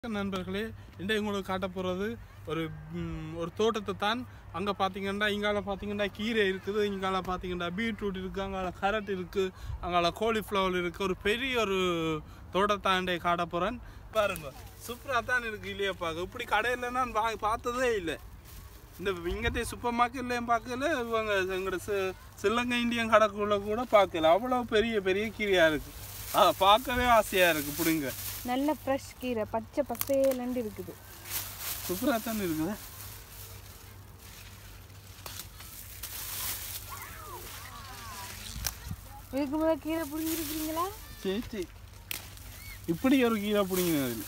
நண்பர்களே இன்றைக்கு உங்களுக்கு காட்ட போகிறது ஒரு ம், ஒரு தோட்டத்தை தான் அங்கே பார்த்தீங்கன்னா இங்கால பார்த்தீங்கன்னா கீரை இருக்குது இங்கால பார்த்தீங்கன்னா பீட்ரூட் இருக்குது அங்கால கேரட் இருக்குது அங்கால காலிஃப்ளவர் இருக்குது ஒரு பெரிய ஒரு தோட்டத்தை இன்றைக்கு காட்ட போகிறேன் பாருங்க சூப்பராக தான் இருக்குது இல்லையா பார்க்க இப்படி கடையில் நான் பா பார்த்ததே இல்லை இந்த இங்கத்தே சூப்பர் மார்க்கெட்லேயும் பார்க்கல இவங்க எங்களோட சி- சிலங்கை இந்தியன் கடைக்குள்ள கூட பார்க்கல அவ்வளோ பெரிய பெரிய கீரையாக இருக்குது ஆ பார்க்கவே ஆசையாக இருக்குது பிடிங்க நல்ல ஃப்ரெஷ் கீரை பச்சை பசேலண்டு இருக்குது சூப்பராக தானே இருக்குது இதுக்கு முதல் கீரை பிடிங்கி இருக்கிறீங்களா சரி சரி இப்படி ஒரு கீரை பிடிங்கினது இல்லை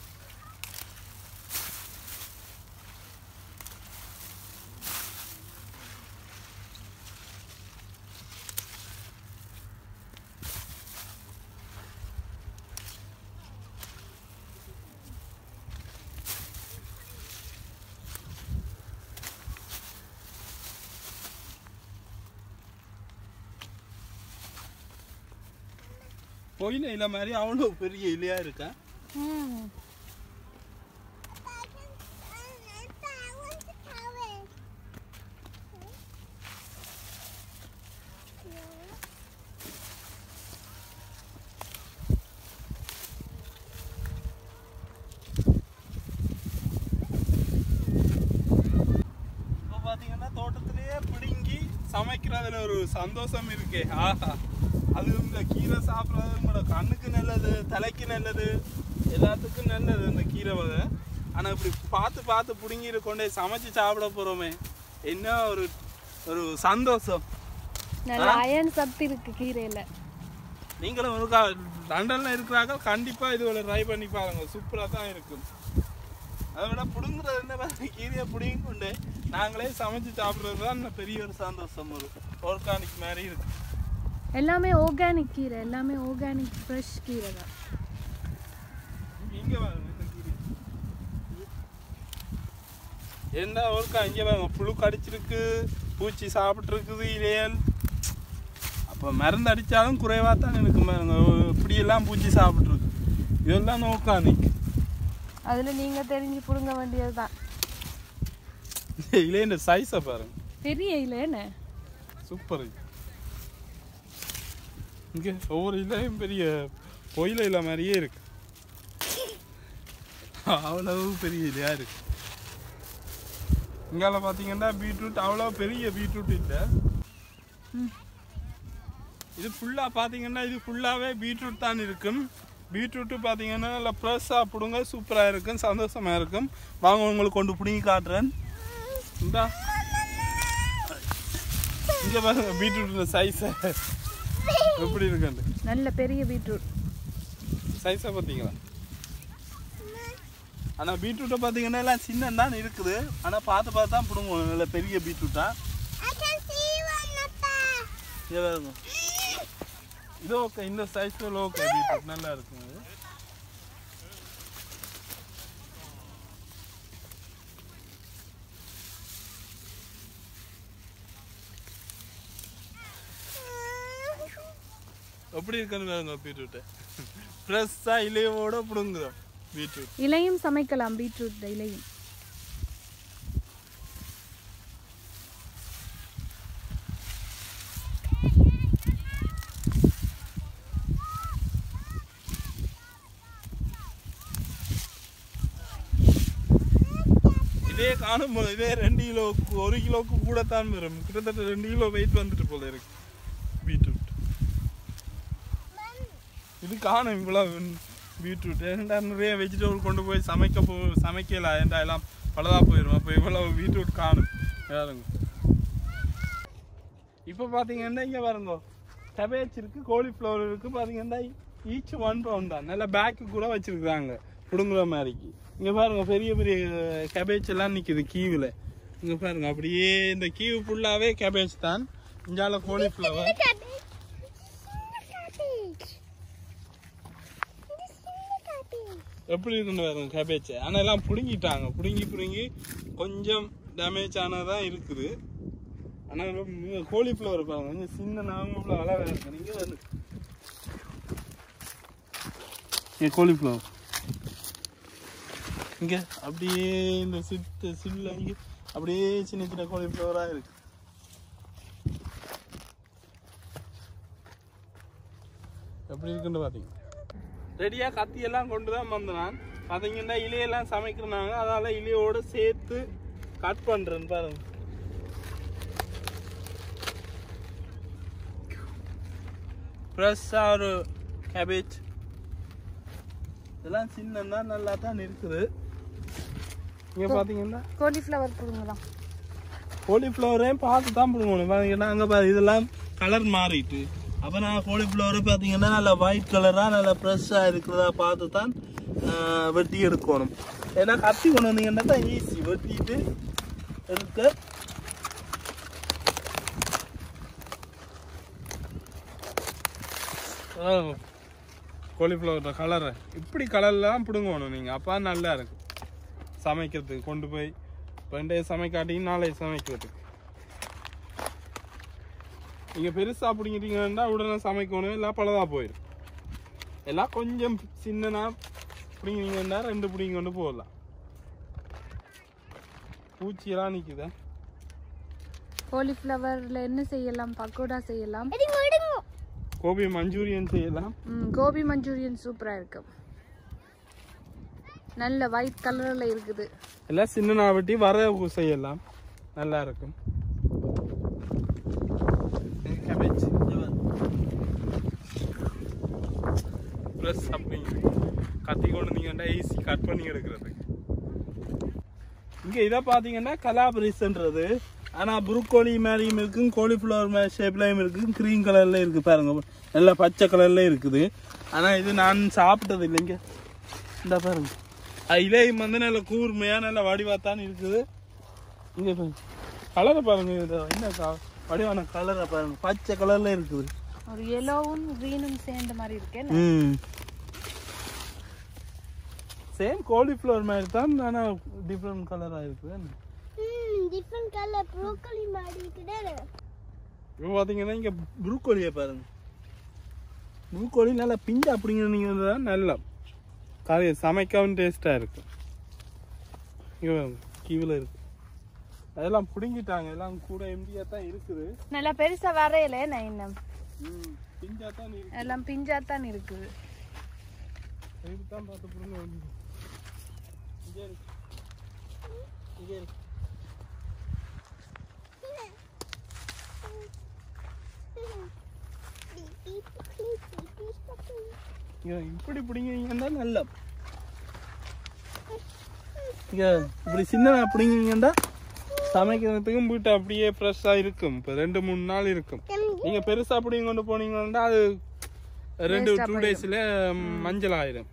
கோயில் இலை மாதிரி அவ்வளோ பெரிய இலையா இருக்கா ம் இப்போ பார்த்தீங்கன்னா தோட்டத்திலேயே பிடுங்கி சமைக்கிறதுல ஒரு சந்தோஷம் இருக்கே ஆஹா அது இந்த கீரை சாப்பிட்றது உங்களோட கண்ணுக்கு நல்லது தலைக்கு நல்லது எல்லாத்துக்கும் நல்லது இந்த கீரை வகை ஆனால் இப்படி பார்த்து பார்த்து பிடுங்கிட்டு கொண்டே சமைச்சு சாப்பிட போகிறோமே என்ன ஒரு ஒரு சந்தோஷம் நல்ல அயன் சத்து இருக்கு கீரையில நீங்களும் ஒருக்கா லண்டனில் இருக்கிறாங்க கண்டிப்பாக இதுகளை ட்ரை பண்ணி பாருங்க சூப்பராக தான் இருக்கும் அதை விட பிடுங்குறது என்ன பாருங்க, கீரையை பிடிங்கி கொண்டு நாங்களே சமைச்சு சாப்பிட்றது தான் இன்னும் பெரிய ஒரு சந்தோஷம் ஒரு ஆர்கானிக் மாதிரி இருக்கு எல்லாமே ஆர்கானிக் கீரை எல்லாமே ஆர்கானிக் ஃப்ரெஷ் கீரை தான் இங்கே பாருங்க இந்த கீரை என்ன ஒருக்கா இங்கே பாருங்க புழு கடிச்சிருக்கு பூச்சி சாப்பிட்ருக்குது இலையல் அப்போ மருந்து அடித்தாலும் குறைவாக தான் இருக்கும் பாருங்க இப்படியெல்லாம் பூச்சி சாப்பிட்ருக்கு இதெல்லாம் ஆர்கானிக் அதுல நீங்க தெரிஞ்சு புடுங்க வேண்டியது தான் இலையின் சைஸை பாருங்க பெரிய இல்லைன்னு சூப்பர் இங்கே ஒவ்வொரு இலையும் பெரிய பொயில இலை மாதிரியே இருக்கு அவ்வளவு பெரிய இலையா இருக்கு இங்கால பார்த்தீங்கன்னா பீட்ரூட் அவ்வளோ பெரிய பீட்ரூட் இல்லை ம். இது ஃபுல்லாக பார்த்தீங்கன்னா இது ஃபுல்லாகவே பீட்ரூட் தான் இருக்கும் பீட்ரூட்டு பார்த்தீங்கன்னா நல்லா ஃப்ரெஷ்ஷாக பிடுங்க சூப்பராக இருக்கும் சந்தோஷமாக இருக்கும் வாங்க உங்களுக்கு கொண்டு பிடிங்கி காட்டுறேன் இந்தா இங்கே பாருங்க பீட்ரூட் சைஸை எப்படி இருக்குன்னு நல்ல பெரிய பீட்ரூட் சைஸை பார்த்தீங்களா ஆனால் பீட்ரூட்டை பார்த்தீங்கன்னா எல்லாம் சின்ன தான் இருக்குது ஆனால் பார்த்து பார்த்து தான் பிடுங்குவோம் நல்ல பெரிய பீட்ரூட்டா இங்கே பாருங்க இது ஓகே இந்த சைஸில் ஓகே பீட்ரூட் நல்லா இருக்குங்க இது. எப்படி இருக்குன்னு பாருங்க பீட்ரூட்டு ஃப்ரெஷ்ஷாக இலையோட பிடுங்குறோம் பீட்ரூட் இலையும் சமைக்கலாம் பீட்ரூட் இலையும் இதே காணும் போது இதே ரெண்டு கிலோ ஒரு கிலோக்கு கூட தான் வரும் கிட்டத்தட்ட ரெண்டு கிலோ வெயிட் வந்துட்டு போல இருக்கு பீட்ரூட் இது காணும் இவ்வளோ பீட்ரூட் ஏன்டா நிறைய வெஜிடபிள் கொண்டு போய் சமைக்க போ சமைக்கல ஏன்டா எல்லாம் பலதா போயிடும் அப்போ இவ்வளோ பீட்ரூட் காணும் பாருங்க இப்போ பார்த்தீங்கன்னா இங்கே பாருங்க கபேஜ் இருக்கு காலிஃப்ளவர் இருக்கு பார்த்தீங்கன்னா ஈச் ஒன் பவுண்ட் தான் நல்ல பேக்கு கூட வச்சிருக்காங்க பிடுங்குற மாதிரிக்கு இங்கே பாருங்க பெரிய பெரிய கேபேஜ் எல்லாம் நிற்குது கீவில் இங்கே பாருங்க அப்படியே இந்த கீவு ஃபுல்லாகவே கேபேஜ் தான் இங்கால காலிஃப்ளவர் எப்படி இருக்குன்னு பாருங்க கேபேஜ் ஆனால் எல்லாம் பிடுங்கிட்டாங்க பிடுங்கி பிடுங்கி கொஞ்சம் டேமேஜ் ஆனதான் இருக்குது ஆனால் கோலிஃப்ளவர் பாருங்க கொஞ்சம் சின்ன நாம இவ்வளோ அழகாக இருக்கு நீங்கள் வந்து ஏ கோலிஃப்ளவர் இங்க அப்படியே இந்த சித்து சில்ல இங்க அப்படியே சின்ன சின்ன காலிஃப்ளவரா இருக்கு எப்படி இருக்குன்னு பாத்தீங்க ரெடியா கத்தி எல்லாம் கொண்டு தான் வந்தேன் நான் பாத்தீங்கன்னா இலையெல்லாம் சமைக்கிறாங்க அதால இலையோட சேர்த்து கட் பண்றேன் பாருங்க ஃப்ரெஷ்ஷாக ஒரு கேபேஜ் இதெல்லாம் சின்னதா நல்லா தான் இருக்குது இங்கே பார்த்தீங்கன்னா காலிஃப்ளவர் கொடுங்கலாம் காலிஃப்ளவரையும் பார்த்து தான் போடுவோம் பார்த்தீங்கன்னா அங்கே பா இதெல்லாம் கலர் மாறிட்டு அப்போ நான் காலிஃப்ளவர் பார்த்தீங்கன்னா நல்லா ஒயிட் கலராக நல்லா ஃப்ரெஷ்ஷாக இருக்கிறதா பார்த்து தான் ஆஹ், வெட்டி எடுக்கணும் ஏன்னா கத்தி கொண்டு வந்தீங்கன்னா தான் ஈஸி வெட்டிட்டு எடுக்க காலிஃப்ளவர் கலரை இப்படி கலர்லாம் பிடுங்கணும் நீங்கள் அப்போ நல்லா இருக்கும் சமைக்கிறதுக்கு கொண்டு போய் இப்போ இன்றைய சமைக்காட்டியும் நாளைய சமைக்கிறதுக்கு நீங்கள் பெருசாக பிடிங்கிட்டீங்கன்னா உடனே சமைக்கணும் எல்லாம் பழதாக போயிடும் எல்லாம் கொஞ்சம் சின்னனா பிடிங்கினீங்கன்னா ரெண்டு பிடிங்கி கொண்டு போடலாம் பூச்சியெல்லாம் நிற்குதா காலிஃப்ளவர்ல என்ன செய்யலாம் பக்கோடா செய்யலாம் கோபி மஞ்சூரியன் செய்யலாம் ம், கோபி மஞ்சூரியன் சூப்பரா இருக்கு நல்ல ஒயிட் கலர்ல இருக்குது எல்லாம் சின்ன வெட்டி வர செய்யலாம் நல்லா இருக்கும் கேபேஜ் ப்ளஸ் அப்படிங்க கத்தி கொண்டு வந்தீங்கன்னா ஈஸி கட் பண்ணி எடுக்கிறதுக்கு இங்கே இதை பார்த்தீங்கன்னா கலாபரிஸ்ன்றது ஆனால் புருக்கோழி மாதிரியும் இருக்கும் காலிஃப்ளவர் ஷேப்லையும் இருக்குது க்ரீன் கலரில் இருக்குது பாருங்க நல்லா பச்சை கலரில் இருக்குது ஆனால் இது நான் சாப்பிட்டது இல்லைங்க இந்த பாருங்க அது இலையும் வந்து நல்ல கூர்மையாக நல்ல வடிவாத்தான் இருக்குது இங்கே பாருங்க கலரை பாருங்க இது என்ன க- வடிவான கலரை பாருங்க பச்சை கலரில் இருக்குது ஒரு எல்லோவும் கிரீனும் சேர்ந்த மாதிரி இருக்கு ம் சேம் காலிஃப்ளவர் மாதிரி தான் ஆனால் டிஃப்ரெண்ட் கலராக இருக்குது டிஃப்ரெண்ட் கலர் ப்ரோக்கலி மாதிரி இருக்குதே இப்போ பார்த்தீங்கன்னா இங்கே ப்ரூக்கோலியை பாருங்க ப்ரூக்கோலி நல்லா பிஞ்சு அப்படிங்கிறது தான் நல்லா கறி சமைக்கவும் டேஸ்ட்டாக இருக்கும் இங்கே பாருங்க கீவில் இருக்கு அதெல்லாம் பிடுங்கிட்டாங்க எல்லாம் கூட எம்டியாக தான் இருக்குது நல்லா பெருசா வரையல நான் இன்னும் ம் பிஞ்சாக தான் இருக்கு எல்லாம் பிஞ்சா தான் இருக்குது இதுக்கு தான் பார்த்து பிடுங்க வேண்டியது இங்கே இருக்கு இங்கே இருக்கு இங்க இப்படி பிடிங்கிங்கன்னா நல்லா இங்க இப்படி சின்ன பிடிங்கிங்கன்னா சமைக்கிறதுக்கும் வீட்டு அப்படியே ஃப்ரெஷ்ஷாக இருக்கும் இப்போ ரெண்டு மூணு நாள் இருக்கும் நீங்க பெருசா பிடிங்க கொண்டு போனீங்கன்னா அது ரெண்டு Waste ஆ டூ டேஸ்ல மஞ்சள் ஆயிடும்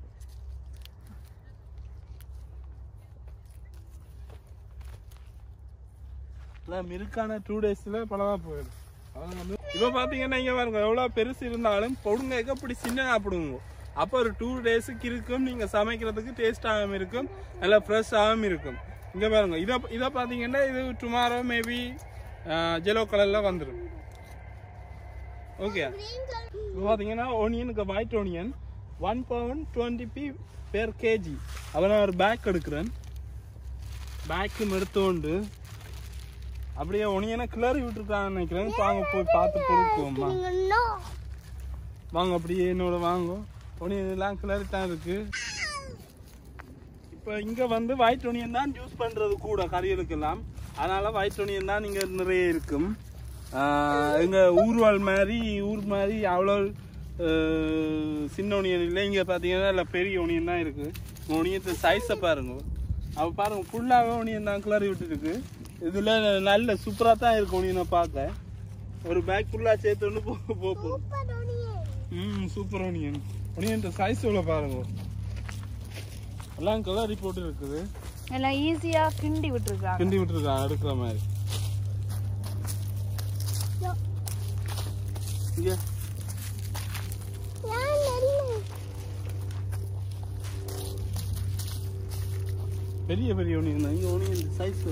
மிருக்கான டூ டேஸ்ல பழமா போயிடும் அதான் வந்து இப்போ பார்த்தீங்கன்னா இங்கே பாருங்க எவ்வளோ பெருசு இருந்தாலும் பொடுங்க இப்படி சின்னதாக பிடுங்க அப்போ ஒரு டூ டேஸுக்கு இருக்கும் நீங்கள் சமைக்கிறதுக்கு டேஸ்டாகவும் இருக்கும் நல்லா ஃப்ரெஷ்ஷாகவும் இருக்கும் இங்கே பாருங்க இதை இதை பார்த்தீங்கன்னா இது டுமாரோ மேபி ஜெலோ கலரில் வந்துடும் ஓகே இப்போ பார்த்தீங்கன்னா ஒனியனுக்கு white onion one pound twenty p per KG அவன் நான் ஒரு பேக் எடுக்கிறேன் பேக்கும் எடுத்துக்கொண்டு அப்படியே ஒனியனை கிளறி விட்டுருக்கான்னு நினைக்கிறேன் வாங்க போய் பார்த்து பொறுக்குவோம்மா வாங்க அப்படியே என்னோட வாங்க ஒனியன் எல்லாம் கிளறி தான் இருக்கு இப்போ இங்கே வந்து ஒயிட் ஒனியன் தான் யூஸ் பண்ணுறது கூட கறிகளுக்கெல்லாம் அதனால ஒயிட் ஒனியன் தான் இங்கே நிறைய இருக்கும் ஆஹ் எங்க ஊர்வால் மாதிரி ஊர் மாதிரி அவ்வளோ ஆஹ் சின்ன ஒனியன் இல்லை இங்கே பார்த்தீங்கன்னா இல்லை பெரிய ஒனியன் தான் இருக்கு ஒனியத்து சைஸை பாருங்க அவ பாருங்க ஃபுல்லாகவே ஒனியன் தான் கிளறி விட்டுருக்கு இதில் நல்ல சூப்பராக தான் இருக்கு ஒனியனை பார்க்க ஒரு பேக் ஃபுல்லாக சேர்த்து ஒன்று போ போ- போகுது ம் சூப்பர் ஒனியன் ஒனியன் சைஸ் எவ்வளோ பாருங்க எல்லாம் கிளறி போட்டு இருக்குது எல்லாம் ஈஸியா கிண்டி விட்டுருக்காங்க கிண்டி விட்டுருக்கான் எடுக்கிற மாதிரி இங்க பெரிய பெரிய ஒனியன் தான் இங்க ஒனியன் சைஸ்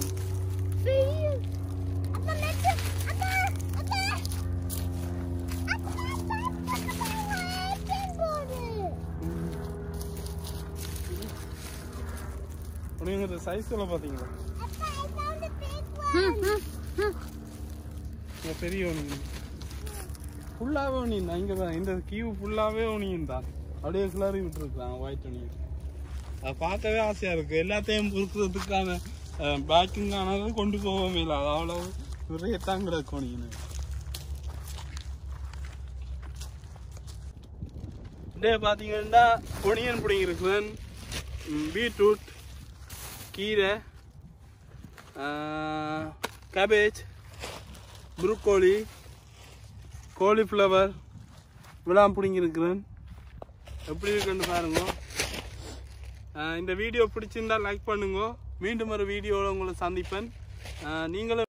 உனக்கு சைஸ்ல பாத்தீங்களா ம், ம், ம். இந்த பெரிய ஒனியன் ஃபுல்லாவே ஒனியன் தான் இங்க தான் இந்த கீவு ஃபுல்லாவே ஒனியன் தான் அப்படியே கிளறி விட்டுருக்காங்க ஒயிட் ஒனியன் அதை பார்க்கவே ஆசையா இருக்கு எல்லாத்தையும் பொறுக்கிறதுக்கான பேக்கிங் ஆனது கொண்டு போகவே இல்லை அது அவ்வளவு நிறைய தான் கிடக்கு ஒனியன் இதே பார்த்தீங்கன்னா ஒனியன் பிடிங்கிருக்குவன் பீட்ரூட் கீரை கேபேஜ் ப்ரூக்கோலி காலிஃப்ளவர் விழாம் பிடிங்கிருக்கிறேன் எப்படி இருக்குன்னு பாருங்க ஆஹ் இந்த வீடியோ பிடிச்சிருந்தா லைக் பண்ணுங்க மீண்டும் ஒரு வீடியோவில் உங்களை சந்திப்பேன் ஆஹ் நீங்களும்